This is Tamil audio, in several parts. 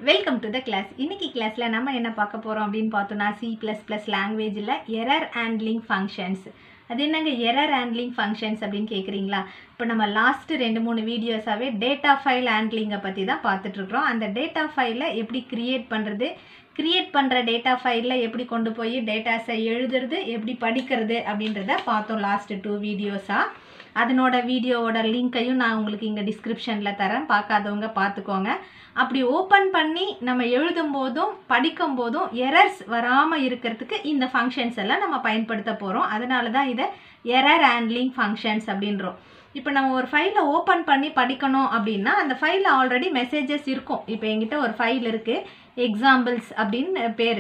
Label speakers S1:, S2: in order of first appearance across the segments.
S1: வெல்கம் டு த கிளாஸ் இன்னைக்கு கிளாஸில் நம்ம என்ன பார்க்க போகிறோம் அப்படின்னு பார்த்தோம்னா சி ப்ளஸ் ப்ளஸ் லாங்குவேஜில் எரர் ஹேண்ட்லிங் ஃபங்க்ஷன்ஸ் அது என்னங்க எரர் ஹேண்ட்லிங் ஃபங்க்ஷன்ஸ் அப்படின்னு கேட்குறீங்களா இப்போ நம்ம லாஸ்ட்டு ரெண்டு மூணு வீடியோஸாகவே டேட்டா ஃபைல் ஹேண்ட்லிங்கை பற்றி தான் பார்த்துட்ருக்குறோம் அந்த டேட்டா ஃபைலை எப்படி க்ரியேட் பண்ணுறது க்ரியேட் பண்ணுற டேட்டா ஃபைலில் எப்படி கொண்டு போய் டேட்டாஸை எழுதுறது எப்படி படிக்கிறது அப்படின்றத பார்த்தோம் லாஸ்ட்டு டூ வீடியோஸாக அதனோட வீடியோவோட லிங்க்கையும் நான் உங்களுக்கு இங்கே டிஸ்கிரிப்ஷனில் தரேன் பார்க்காதவங்க பார்த்துக்கோங்க அப்படி ஓப்பன் பண்ணி நம்ம எழுதும் போதும் படிக்கும் போதும் எரர்ஸ் வராமல் இருக்கிறதுக்கு இந்த ஃபங்க்ஷன்ஸ் எல்லாம் நம்ம பயன்படுத்த போகிறோம் அதனால தான் இதை எரர் ஹேண்ட்லிங் ஃபங்க்ஷன்ஸ் அப்படின்றோம் இப்போ நம்ம ஒரு ஃபைலை ஓப்பன் பண்ணி படிக்கணும் அப்படின்னா அந்த ஃபைலில் ஆல்ரெடி மெசேஜஸ் இருக்கும் இப்போ என்கிட்ட ஒரு ஃபைல் இருக்குது எக்ஸாம்பிள்ஸ் அப்படின்னு பேர்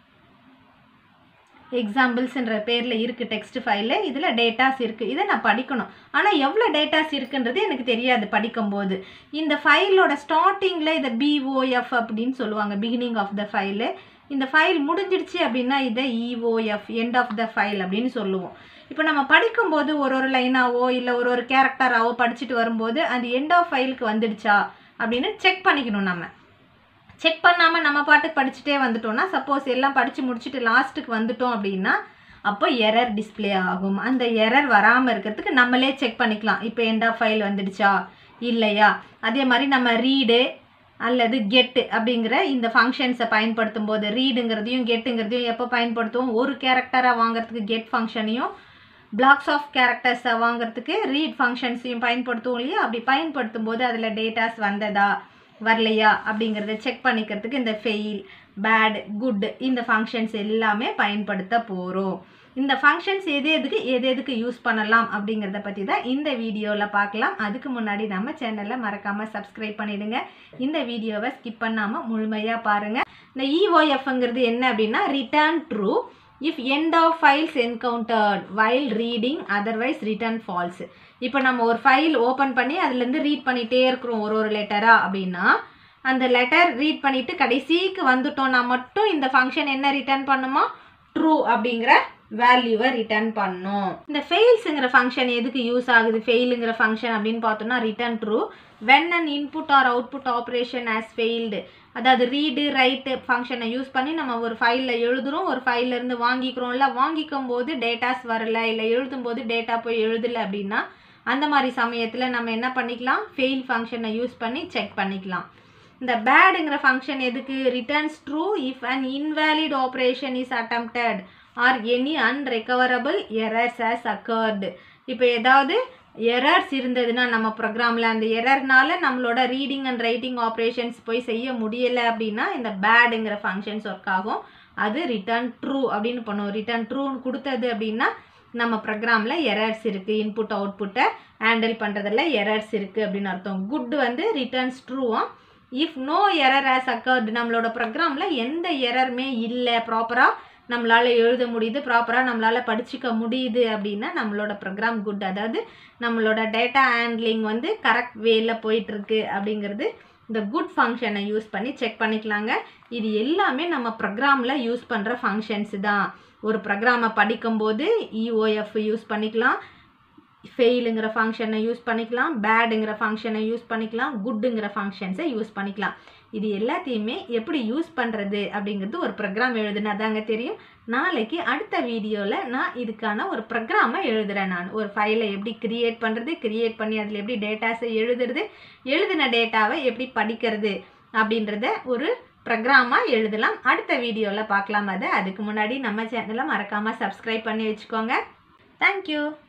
S1: எக்ஸாம்பிள்ஸ்ன்ற பேரில் இருக்குது டெக்ஸ்ட் ஃபைலு இதில் டேட்டாஸ் இருக்குது இதை நான் படிக்கணும் ஆனால் எவ்வளோ டேட்டாஸ் இருக்குன்றது எனக்கு தெரியாது படிக்கும்போது இந்த ஃபைலோட ஸ்டார்டிங்கில் இதை பிஓஎஃப் அப்படின்னு சொல்லுவாங்க பிகினிங் ஆஃப் த ஃபைலு இந்த ஃபைல் முடிஞ்சிடுச்சு அப்படின்னா இதை EOF end of the file அப்படின்னு சொல்லுவோம் இப்போ நம்ம படிக்கும்போது ஒரு ஒரு லைனாவோ இல்லை ஒரு ஒரு கேரக்டராவோ படிச்சுட்டு வரும்போது அந்த எண்ட் ஆஃப் ஃபைலுக்கு வந்துடுச்சா அப்படின்னு செக் பண்ணிக்கணும் நம்ம செக் பண்ணாமல் நம்ம பாட்டுக்கு படிச்சுட்டே வந்துட்டோம்னா சப்போஸ் எல்லாம் படித்து முடிச்சுட்டு லாஸ்ட்டுக்கு வந்துட்டோம் அப்படின்னா அப்போ எரர் டிஸ்ப்ளே ஆகும் அந்த எரர் வராமல் இருக்கிறதுக்கு நம்மளே செக் பண்ணிக்கலாம் இப்போ எண்ட் ஆஃப் ஃபைல் வந்துடுச்சா இல்லையா அதே மாதிரி நம்ம ரீடு அல்லது கெட்டு அப்படிங்கிற இந்த ஃபங்க்ஷன்ஸை பயன்படுத்தும் போது ரீடுங்கிறதையும் கெட்டுங்கிறதையும் எப்போ பயன்படுத்துவோம் ஒரு கேரக்டராக வாங்குறதுக்கு கெட் ஃபங்க்ஷனையும் பிளாக்ஸ் ஆஃப் கேரக்டர்ஸை வாங்குறதுக்கு ரீட் ஃபங்க்ஷன்ஸையும் பயன்படுத்துவோம் இல்லையா அப்படி பயன்படுத்தும் போது அதில் டேட்டாஸ் வந்ததா வரலையா அப்படிங்கிறத செக் பண்ணிக்கிறதுக்கு இந்த ஃபெயில் பேட் குட் இந்த ஃபங்க்ஷன்ஸ் எல்லாமே பயன்படுத்த போகிறோம் இந்த ஃபங்க்ஷன்ஸ் எது எதுக்கு எது எதுக்கு யூஸ் பண்ணலாம் அப்படிங்கிறத பற்றி தான் இந்த வீடியோவில் பார்க்கலாம் அதுக்கு முன்னாடி நம்ம சேனலை மறக்காமல் சப்ஸ்கிரைப் பண்ணிடுங்க இந்த வீடியோவை ஸ்கிப் பண்ணாமல் முழுமையாக பாருங்கள் இந்த இஓஎஃப்ங்கிறது என்ன அப்படின்னா return true if end of files encountered while reading otherwise return false இப்போ நம்ம ஒரு ஃபைல் ஓப்பன் பண்ணி அதுலேருந்து ரீட் பண்ணிகிட்டே இருக்கிறோம் ஒரு ஒரு லெட்டராக அப்படின்னா அந்த லெட்டர் ரீட் பண்ணிவிட்டு கடைசிக்கு வந்துட்டோம்னா மட்டும் இந்த ஃபங்க்ஷன் என்ன ரிட்டர்ன் பண்ணுமா ட்ரூ அப்படிங்கிற வேல்யூவை ரிட்டர்ன் பண்ணும் இந்த ஃபெயில்ஸுங்கிற ஃபங்க்ஷன் எதுக்கு யூஸ் ஆகுது ஃபெயிலுங்கிற ஃபங்க்ஷன் அப்படின்னு பார்த்தோம்னா return true when and input or output operation has failed அதாவது ரீடு ரைட்டு ஃபங்க்ஷனை யூஸ் பண்ணி நம்ம ஒரு ஃபைலில் எழுதுகிறோம் ஒரு ஃபைல்லேருந்து வாங்கிக்கிறோம்ல வாங்கிக்கும் போது டேட்டாஸ் வரல இல்லை எழுதும் போது டேட்டா போய் எழுதலை அப்படின்னா அந்த மாதிரி சமயத்தில் நம்ம என்ன பண்ணிக்கலாம் ஃபெயில் ஃபங்க்ஷனை யூஸ் பண்ணி செக் பண்ணிக்கலாம் இந்த பேடுங்கிற ஃபங்க்ஷன் எதுக்கு returns true if an invalid operation is attempted or any unrecoverable errors has occurred இப்போ ஏதாவது எரர்ஸ் இருந்ததுன்னா நம்ம ப்ரோக்ராமில் அந்த எரர்னால நம்மளோட ரீடிங் அண்ட் ரைட்டிங் ஆப்ரேஷன்ஸ் போய் செய்ய முடியலை அப்படின்னா இந்த பேடுங்கிற ஃபங்க்ஷன்ஸ் ஒர்க் ஆகும் அது ரிட்டர்ன் ட்ரூ அப்படின்னு பண்ணுவோம் ரிட்டர்ன் ட்ரூன்னு கொடுத்தது அப்படின்னா நம்ம ப்ரோக்ராமில் எரர்ஸ் இருக்குது இன்புட் அவுட்புட்டை ஹேண்டில் பண்ணுறதுல எரர்ஸ் இருக்குது அப்படின்னு அர்த்தம் குட் வந்து ரிட்டர்ன்ஸ் ட்ரூவும் if no error has occurred நம்மளோட ப்ரோக்ராமில் எந்த எரருமே இல்லை ப்ராப்பராக நம்மளால் எழுத முடியுது ப்ராப்பராக நம்மளால் படிச்சுக்க முடியுது அப்படின்னா நம்மளோட ப்ரோக்ராம் குட் அதாவது நம்மளோட டேட்டா ஹேண்ட்லிங் வந்து கரெக்ட் வேல போயிட்டுருக்கு அப்படிங்கிறது இந்த குட் ஃபங்க்ஷனை யூஸ் பண்ணி செக் பண்ணிக்கலாங்க இது எல்லாமே நம்ம ப்ரோக்ராமில் யூஸ் பண்ணுற ஃபங்க்ஷன்ஸ் தான் ஒரு ப்ரோக்ராமை படிக்கும்போது இஓஎஃப் யூஸ் பண்ணிக்கலாம் ஃபெயிலுங்கிற ஃபங்க்ஷனை யூஸ் பண்ணிக்கலாம் பேடுங்கிற ஃபங்க்ஷனை யூஸ் பண்ணிக்கலாம் குட்டுங்கிற ஃபங்க்ஷன்ஸை யூஸ் பண்ணிக்கலாம் இது எல்லாத்தையுமே எப்படி யூஸ் பண்ணுறது அப்படிங்கிறது ஒரு ப்ரோக்ராம் எழுதுனா தாங்க தெரியும் நாளைக்கு அடுத்த வீடியோவில் நான் இதுக்கான ஒரு ப்ரோக்ராமை எழுதுகிறேன் நான் ஒரு ஃபைலை எப்படி க்ரியேட் பண்ணுறது க்ரியேட் பண்ணி அதில் எப்படி டேட்டாஸை எழுதுறது எழுதின டேட்டாவை எப்படி படிக்கிறது அப்படின்றத ஒரு ப்ரோக்ராமாக எழுதலாம் அடுத்த வீடியோவில் பார்க்கலாம் அதை அதுக்கு முன்னாடி நம்ம சேனலை மறக்காமல் சப்ஸ்கிரைப் பண்ணி வச்சுக்கோங்க தேங்க்யூ